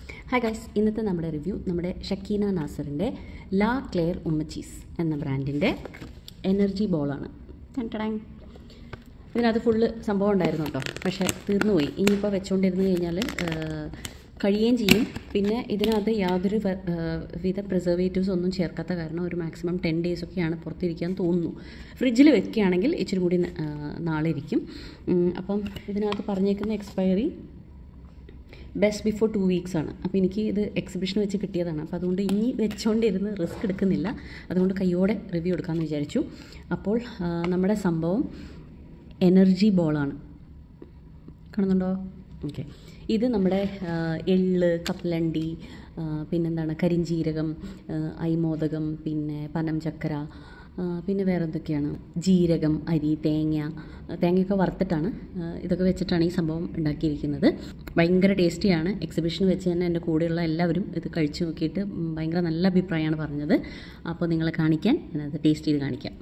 hi guys ഇന്നത്തെ നമ്മുടെ review നമ്മുടെ ഷക്കീന നാസറിൻ്റെ ലാ ക്ലെയർ ഉമ്മച്ചീസ് എന്ന ബ്രാൻഡിൻ്റെ എനർജി ബോളാണ് ടടാങ് ഇതിനകത്ത് ഫുള്ള് സംഭവം ഉണ്ടായിരുന്നു കേട്ടോ പക്ഷേ തീർന്നുപോയി ഇനിയിപ്പോൾ വെച്ചുകൊണ്ടിരുന്ന് കഴിഞ്ഞാൽ കഴിയുകയും ചെയ്യും പിന്നെ ഇതിനകത്ത് യാതൊരു വ- ആ, വിധ പ്രിസർവേറ്റീവ്സ് ഒന്നും ചേർക്കാത്ത കാരണം ഒരു മാക്സിമം ടെൻ ഡേയ്സ് ഒക്കെയാണ് പുറത്തിരിക്കാൻ തോന്നുന്നു ഫ്രിഡ്ജിൽ വെക്കുകയാണെങ്കിൽ ഇച്ചിരി കൂടി ന- ആ, നാളെ ഇരിക്കും ഉം, അപ്പം ഇതിനകത്ത് പറഞ്ഞേക്കുന്ന expiry best before two weeks ആണ് അപ്പോൾ എനിക്ക് ഇത് എക്സിബിഷൻ വെച്ച് കിട്ടിയതാണ് അപ്പോൾ അതുകൊണ്ട് ഇനി വെച്ചുകൊണ്ടിരുന്ന് റിസ്ക് എടുക്കുന്നില്ല അതുകൊണ്ട് കയ്യോടെ റിവ്യൂ എടുക്കാമെന്ന് വിചാരിച്ചു അപ്പോൾ ആ, നമ്മുടെ സംഭവം എനർജി ബോളാണ് കാണുന്നുണ്ടോ ഓക്കെ ഇത് നമ്മുടെ ആ, എള്ള് കപ്പലണ്ടി ആ, പിന്നെന്താണ് കരിഞ്ജീരകം ആ, അയ്മോദകം പിന്നെ പനം ചക്കര ആ, പിന്നെ വേറെ എന്തൊക്കെയാണ് ജീരകം അരി തേങ്ങ ആ, തേങ്ങയൊക്കെ വറുത്തിട്ടാണ് ആ, ഇതൊക്കെ വെച്ചിട്ടാണ് ഈ സംഭവം ഉണ്ടാക്കിയിരിക്കുന്നത് ഭയങ്കര ടേസ്റ്റിയാണ് എക്സിബിഷന് വെച്ച് തന്നെ എൻ്റെ കൂടെയുള്ള എല്ലാവരും ഇത് കഴിച്ചു നോക്കിയിട്ട് ഉം, ഭയങ്കര നല്ല അഭിപ്രായമാണ് പറഞ്ഞത് അപ്പോൾ നിങ്ങളെ കാണിക്കാൻ ഞാനത് ടേസ്റ്റ് ചെയ്ത് കാണിക്കാം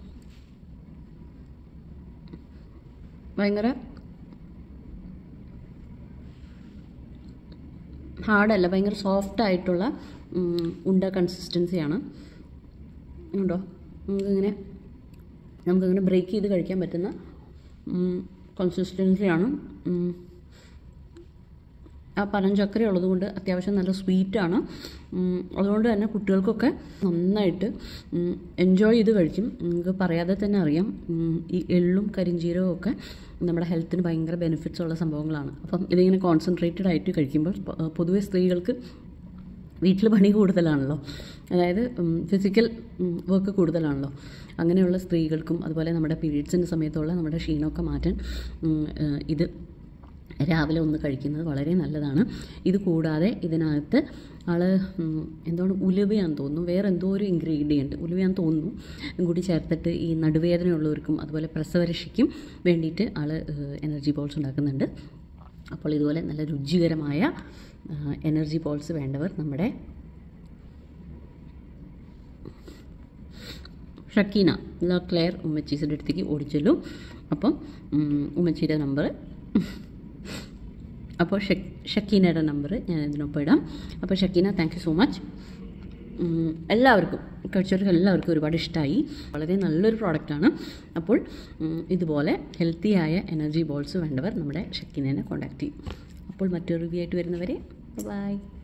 ഭയങ്കര ഹാർഡല്ല ഭയങ്കര സോഫ്റ്റ് ആയിട്ടുള്ള ഉം, ഉണ്ട കൺസിസ്റ്റൻസിയാണ് ഉണ്ടോ നമുക്കിങ്ങനെ നമുക്കിങ്ങനെ ബ്രേക്ക് ചെയ്ത് കഴിക്കാൻ പറ്റുന്ന കൺസിസ്റ്റൻസിയാണ് ആ പനഞ്ചക്കര ഉള്ളതുകൊണ്ട് അത്യാവശ്യം നല്ല സ്വീറ്റാണ് അതുകൊണ്ട് തന്നെ കുട്ടികൾക്കൊക്കെ നന്നായിട്ട് എൻജോയ് ചെയ്ത് കഴിക്കും നിങ്ങൾക്ക് പറയാതെ തന്നെ അറിയാം ഉം, ഈ എള്ളും കരിഞ്ചീരകവും ഒക്കെ നമ്മുടെ ഹെൽത്തിന് ഭയങ്കര ബെനിഫിറ്റ്സ് ഉള്ള സംഭവങ്ങളാണ് അപ്പം ഇതിങ്ങനെ കോൺസെൻട്രേറ്റഡ് ആയിട്ട് കഴിക്കുമ്പോൾ പ- പൊതുവെ സ്ത്രീകൾക്ക് വീട്ടിൽ പണി കൂടുതലാണല്ലോ അതായത് ഫിസിക്കൽ വർക്ക് കൂടുതലാണല്ലോ അങ്ങനെയുള്ള സ്ത്രീകൾക്കും അതുപോലെ നമ്മുടെ പീരീഡ്സിൻ്റെ സമയത്തുള്ള നമ്മുടെ ക്ഷീണമൊക്കെ മാറ്റാൻ ഉം, ഏഹ്, ഇത് രാവിലെ ഒന്ന് കഴിക്കുന്നത് വളരെ നല്ലതാണ് ഇത് കൂടാതെ ഇതിനകത്ത് ആള് ഉം, എന്താണ് ഉലുവയാന്ന് തോന്നുന്നു വേറെ എന്തോ ഒരു ഇൻഗ്രീഡിയൻറ്റ് ഉലുവയാന്ന് തോന്നുന്നു ഇതും കൂടി ചേർത്തിട്ട് ഈ നടുവേദനയുള്ളവർക്കും അതുപോലെ പ്രസവരക്ഷയ്ക്കും വേണ്ടിയിട്ട് ആള് എനർജി ബോൾസ് ഉണ്ടാക്കുന്നുണ്ട് അപ്പോൾ ഇതുപോലെ നല്ല രുചികരമായ എനർജി ബോൾസ് വേണ്ടവർ നമ്മുടെ ഷക്കീന ല ക്ലെയർ ഉമ്മച്ചീസിൻ്റെ അടുത്തേക്ക് ഓടിച്ചെല്ലും അപ്പം ഉം, ഉമ്മച്ചിയുടെ നമ്പർ അപ്പോൾ ഷക് ഷക്കീനയുടെ നമ്പർ ഞാൻ ഇതിനൊപ്പം ഇടാം അപ്പോൾ Shakeena thank you so much എല്ലാവർക്കും കഴിച്ചവർക്ക് എല്ലാവർക്കും ഒരുപാട് ഇഷ്ടമായി വളരെ നല്ലൊരു പ്രോഡക്റ്റാണ് അപ്പോൾ ഉം, ഇതുപോലെ ഹെൽത്തിയായ എനർജി ബോൾസ് വേണ്ടവർ നമ്മുടെ ഷക്കീനനെ കോൺടാക്റ്റ് ചെയ്യും അപ്പോൾ മറ്റൊരു റിവ്യൂ ആയിട്ട് വരുന്നവരെ ബൈ